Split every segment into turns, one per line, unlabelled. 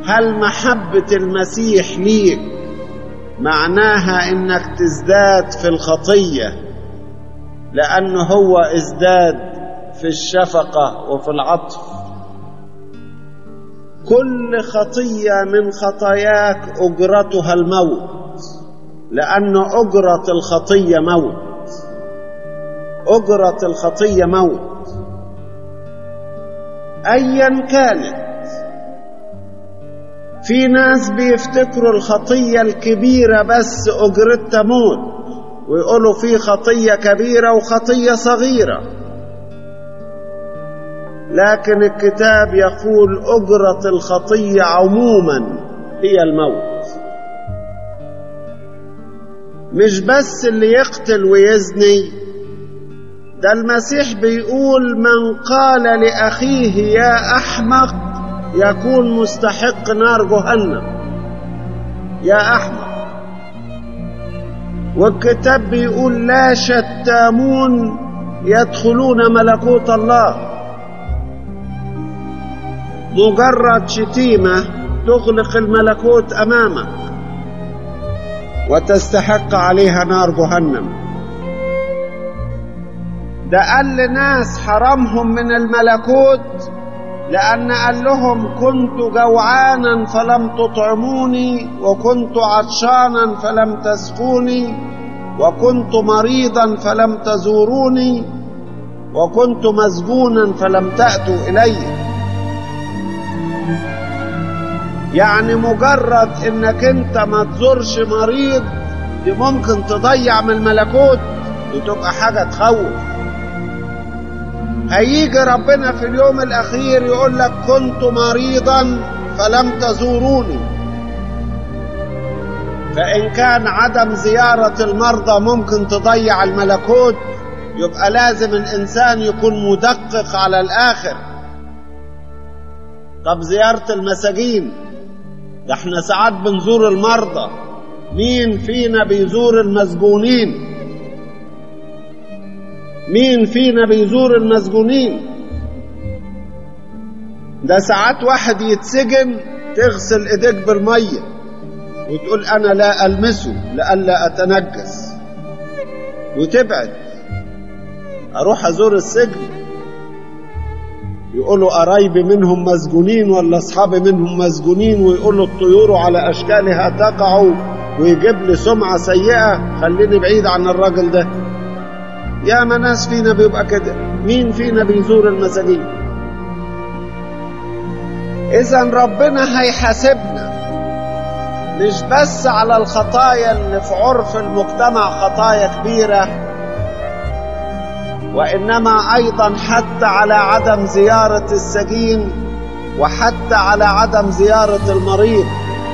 هل محبة المسيح ليك معناها انك تزداد في الخطية لانه هو ازداد في الشفقة وفي العطف كل خطية من خطاياك أجرتها الموت لأن أجرة الخطية موت أجرة الخطية موت أيا كانت في ناس بيفتكروا الخطية الكبيرة بس أجرتها موت ويقولوا في خطية كبيرة وخطية صغيرة لكن الكتاب يقول أجرة الخطية عموما هي الموت مش بس اللي يقتل ويزني ده المسيح بيقول من قال لأخيه يا أحمق يكون مستحق نار جهنم يا أحمق والكتاب بيقول لا شتامون يدخلون ملكوت الله مجرد شتيمة تغلق الملكوت أمامك وتستحق عليها نار جهنم ده قال لناس حرمهم من الملكوت لأن قال لهم كنت جوعانا فلم تطعموني وكنت عطشانا فلم تسقوني وكنت مريضا فلم تزوروني وكنت مسجونا فلم تأتوا إلي يعني مجرد انك انت ما تزورش مريض دي ممكن تضيع من الملكوت دي تبقى حاجة تخوف هيجي ربنا في اليوم الأخير يقول لك كنت مريضا فلم تزوروني فإن كان عدم زيارة المرضى ممكن تضيع الملكوت يبقى لازم الإنسان يكون مدقق على الآخر طب زيارة المساجين ده احنا ساعات بنزور المرضى مين فينا بيزور المسجونين مين فينا بيزور المسجونين ده ساعات واحد يتسجن تغسل ايديك بالميه وتقول انا لا المسه لئلا اتنجس وتبعد اروح ازور السجن يقولوا قرايبي منهم مسجونين ولا اصحابي منهم مسجونين ويقولوا الطيور على اشكالها تقع ويجيب لي سمعه سيئه خليني بعيد عن الراجل ده يا ما ناس فينا بيبقى كده مين فينا بيزور المساجين اذا ربنا هيحاسبنا مش بس على الخطايا اللي في عرف المجتمع خطايا كبيره وانما ايضا حتى على عدم زياره السجين وحتى على عدم زياره المريض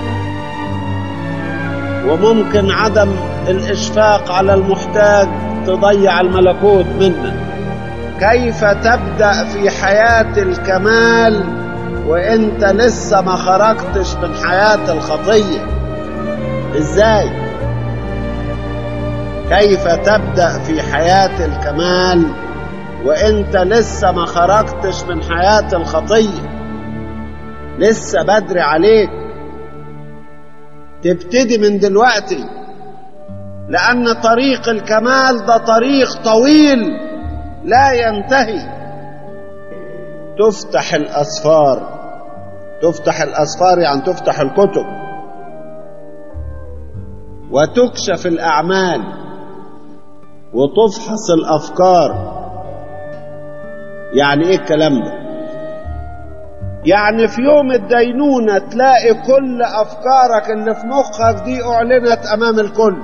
وممكن عدم الاشفاق على المحتاج تضيع الملكوت منا كيف تبدا في حياه الكمال وانت لسه ما خرجتش من حياه الخطيه ازاي كيف تبدا في حياه الكمال وانت لسه ما خرجتش من حياه الخطيه لسه بدري عليك تبتدي من دلوقتي لأن طريق الكمال ده طريق طويل لا ينتهي تفتح الأسفار تفتح الأسفار يعني تفتح الكتب وتكشف الأعمال وتفحص الأفكار يعني إيه الكلام ده؟ يعني في يوم الدينونة تلاقي كل أفكارك اللي في مخك دي أعلنت أمام الكل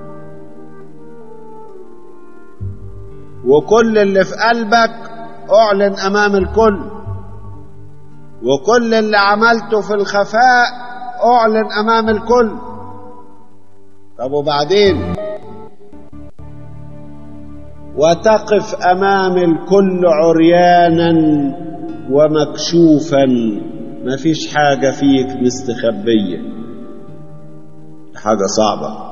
وكل اللي في قلبك أعلن أمام الكل وكل اللي عملته في الخفاء أعلن أمام الكل طب وبعدين وتقف أمام الكل عريانا ومكشوفا مفيش حاجة فيك مستخبية حاجة صعبة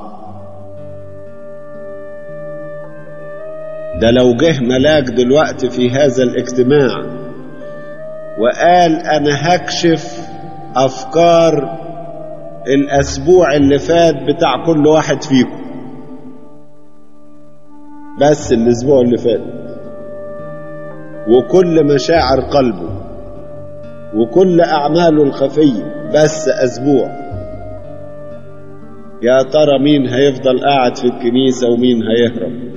ده لو جه ملاك دلوقتي في هذا الاجتماع وقال أنا هكشف أفكار الأسبوع اللي فات بتاع كل واحد فيكم بس الأسبوع اللي فات وكل مشاعر قلبه وكل أعماله الخفية بس أسبوع يا ترى مين هيفضل قاعد في الكنيسة ومين هيهرب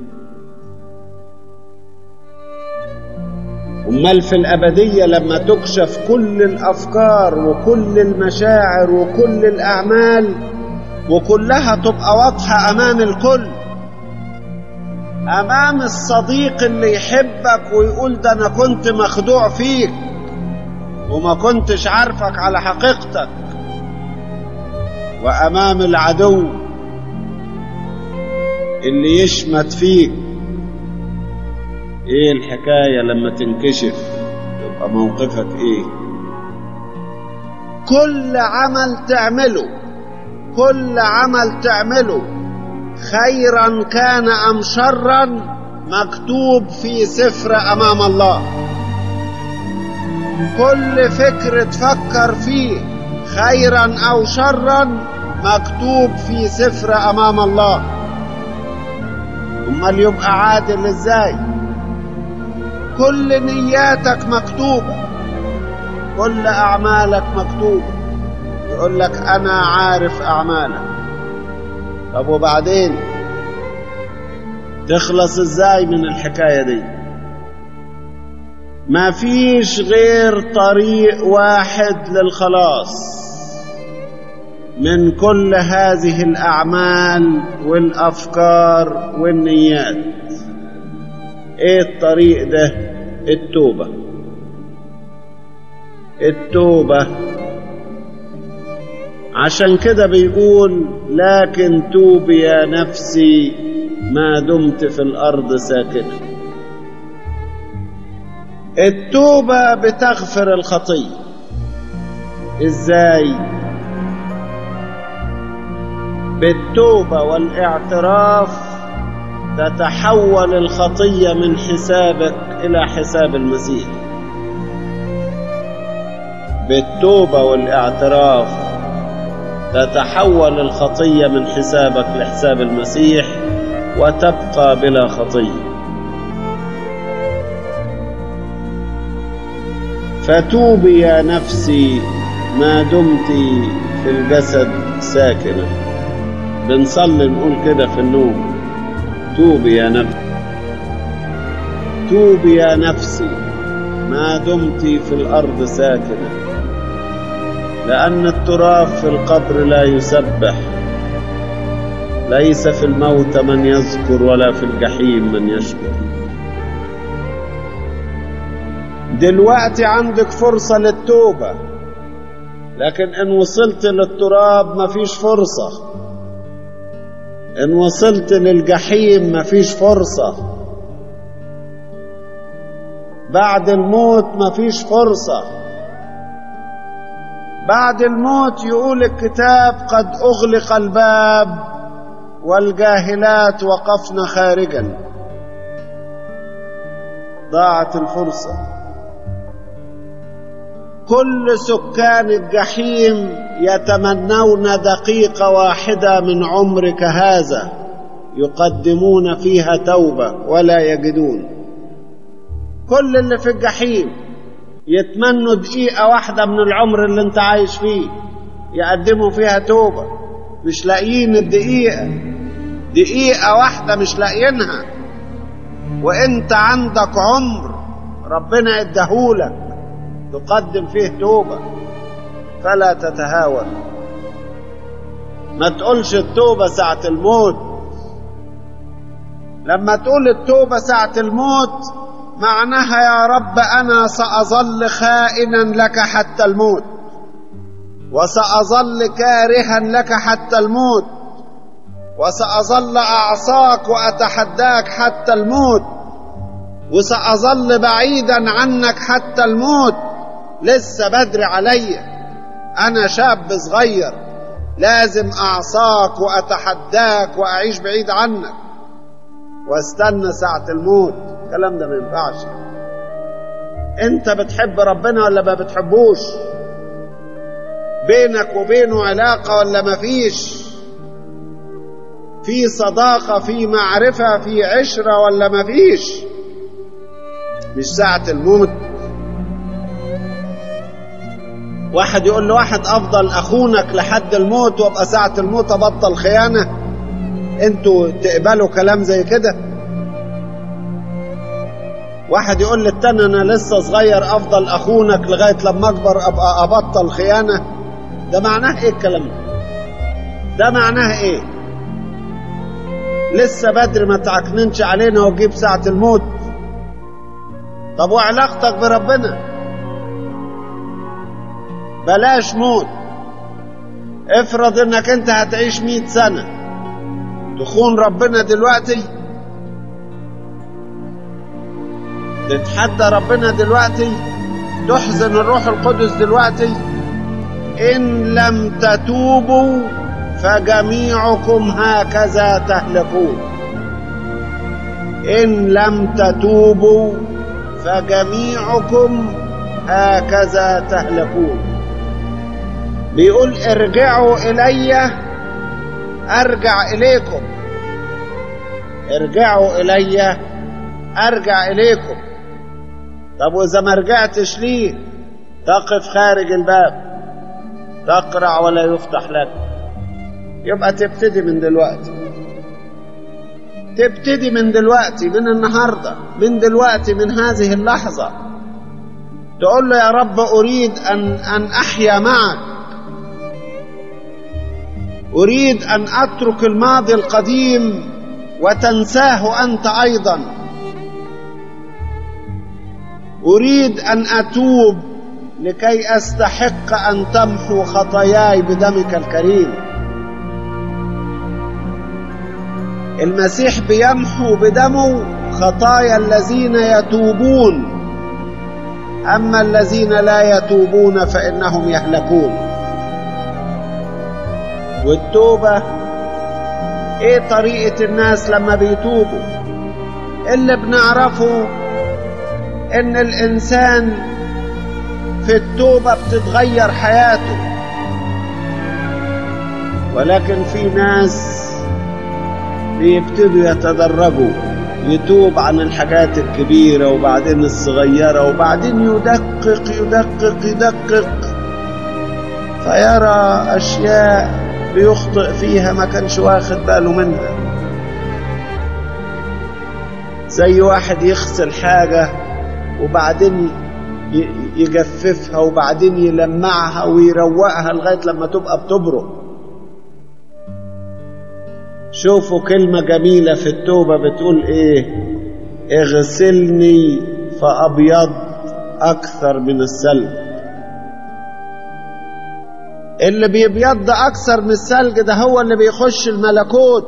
أمال في الأبدية لما تكشف كل الأفكار وكل المشاعر وكل الأعمال وكلها تبقى واضحة أمام الكل أمام الصديق اللي يحبك ويقول ده أنا كنت مخدوع فيك وما كنتش عارفك على حقيقتك وأمام العدو اللي يشمت فيك ايه الحكاية لما تنكشف يبقى موقفك ايه كل عمل تعمله كل عمل تعمله خيرا كان ام شرا مكتوب في سفر امام الله كل فكر تفكر فيه خيرا او شرا مكتوب في سفر امام الله امال يبقى عادل ازاي كل نياتك مكتوبة كل أعمالك مكتوبة يقول لك أنا عارف أعمالك طب وبعدين تخلص ازاي من الحكاية دي ما فيش غير طريق واحد للخلاص من كل هذه الأعمال والأفكار والنيات ايه الطريق ده التوبة التوبة عشان كده بيقول لكن توبي يا نفسي ما دمت في الأرض ساكنة التوبة بتغفر الخطية ازاي بالتوبة والاعتراف تتحول الخطية من حسابك إلى حساب المسيح بالتوبة والاعتراف تتحول الخطية من حسابك لحساب المسيح وتبقى بلا خطية فتوبي يا نفسي ما دمت في الجسد ساكنة بنصلي نقول كده في النوم توبي يا نفسي توبي يا نفسي ما دمت في الأرض ساكنة لأن التراب في القبر لا يسبح ليس في الموت من يذكر ولا في الجحيم من يشكر دلوقتي عندك فرصة للتوبة لكن إن وصلت للتراب مفيش فرصة إن وصلت للجحيم مفيش فرصة بعد الموت مفيش فرصة بعد الموت يقول الكتاب قد أغلق الباب والجاهلات وقفن خارجا ضاعت الفرصة كل سكان الجحيم يتمنون دقيقة واحدة من عمرك هذا يقدمون فيها توبة ولا يجدون كل اللي في الجحيم يتمنوا دقيقة واحدة من العمر اللي انت عايش فيه يقدموا فيها توبة مش لاقيين الدقيقة دقيقة واحدة مش لاقيينها وانت عندك عمر ربنا اداهولك تقدم فيه توبة فلا تتهاون ما تقولش التوبة ساعة الموت لما تقول التوبة ساعة الموت معناها يا رب أنا سأظل خائنا لك حتى الموت وسأظل كارها لك حتى الموت وسأظل أعصاك وأتحداك حتى الموت وسأظل بعيدا عنك حتى الموت لسه بدري عليا أنا شاب صغير لازم أعصاك وأتحداك وأعيش بعيد عنك واستنى ساعة الموت الكلام ده ما ينفعش انت بتحب ربنا ولا ما بتحبوش بينك وبينه علاقة ولا مفيش في صداقة في معرفة في عشرة ولا مفيش مش ساعة الموت واحد يقول لواحد افضل اخونك لحد الموت وابقى ساعة الموت ابطل خيانة انتوا تقبلوا كلام زي كده واحد يقول للتاني انا لسه صغير افضل اخونك لغاية لما اكبر ابقى ابطل خيانة ده معناه ايه الكلام ده ده معناه ايه لسه بدري ما تعكننش علينا وتجيب ساعة الموت طب وعلاقتك بربنا بلاش موت افرض انك انت هتعيش مئة سنة تخون ربنا دلوقتي تتحدى ربنا دلوقتي تحزن الروح القدس دلوقتي إن لم تتوبوا فجميعكم هكذا تهلكون إن لم تتوبوا فجميعكم هكذا تهلكون بيقول ارجعوا إلي أرجع إليكم ارجعوا إلي أرجع إليكم طب وإذا ما رجعتش ليه تقف خارج الباب تقرع ولا يفتح لك يبقى تبتدي من دلوقتي تبتدي من دلوقتي من النهارده من دلوقتي من هذه اللحظه تقول له يا رب اريد ان ان احيا معك اريد ان اترك الماضي القديم وتنساه انت ايضا اريد ان اتوب لكي استحق ان تمحو خطاياي بدمك الكريم المسيح بيمحو بدمه خطايا الذين يتوبون اما الذين لا يتوبون فانهم يهلكون والتوبه ايه طريقه الناس لما بيتوبوا اللي بنعرفه ان الانسان في التوبه بتتغير حياته ولكن في ناس بيبتدوا يتدرجوا يتوب عن الحاجات الكبيرة وبعدين الصغيرة وبعدين يدقق يدقق يدقق فيرى أشياء بيخطئ فيها ما كانش واخد باله منها زي واحد يغسل حاجة وبعدين يجففها وبعدين يلمعها ويروقها لغاية لما تبقى بتبرق شوفوا كلمة جميلة في التوبة بتقول ايه اغسلني فأبيض أكثر من الثلج اللي بيبيض أكثر من الثلج ده هو اللي بيخش الملكوت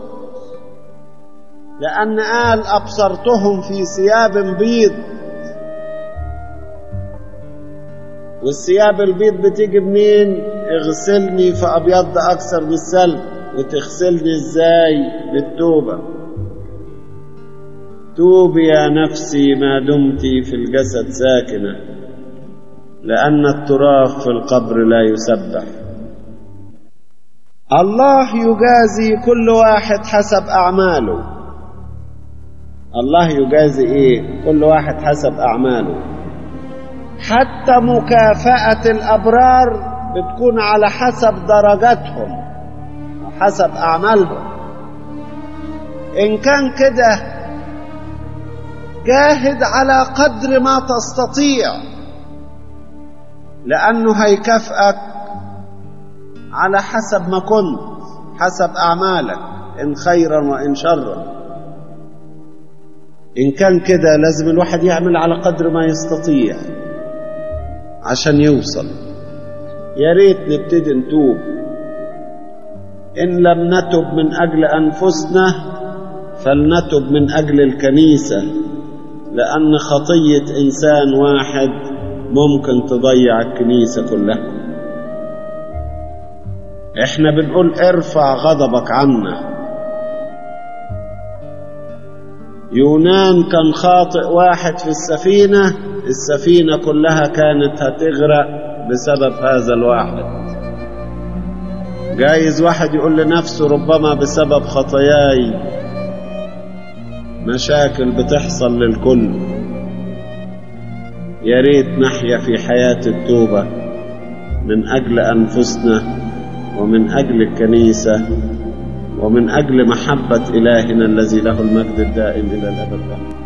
لأن قال أبصرتهم في ثياب بيض والثياب البيض بتيجي منين اغسلني فأبيض أكثر من الثلج وتغسلني ازاي بالتوبة توبي يا نفسي ما دمت في الجسد ساكنة لأن التراب في القبر لا يسبح الله يجازي كل واحد حسب أعماله الله يجازي إيه كل واحد حسب أعماله حتى مكافأة الأبرار بتكون على حسب درجاتهم حسب أعمالهم إن كان كده جاهد على قدر ما تستطيع لأنه هيكافئك على حسب ما كنت حسب أعمالك إن خيرا وإن شرا إن كان كده لازم الواحد يعمل على قدر ما يستطيع عشان يوصل يا ريت نبتدي نتوب إن لم نتب من أجل أنفسنا فلنتب من أجل الكنيسة لأن خطية إنسان واحد ممكن تضيع الكنيسة كلها إحنا بنقول ارفع غضبك عنا يونان كان خاطئ واحد في السفينة السفينة كلها كانت هتغرق بسبب هذا الواحد جايز واحد يقول لنفسه ربما بسبب خطاياي مشاكل بتحصل للكل يا ريت نحيا في حياة التوبة من أجل أنفسنا ومن أجل الكنيسة ومن أجل محبة إلهنا الذي له المجد الدائم إلى الأبد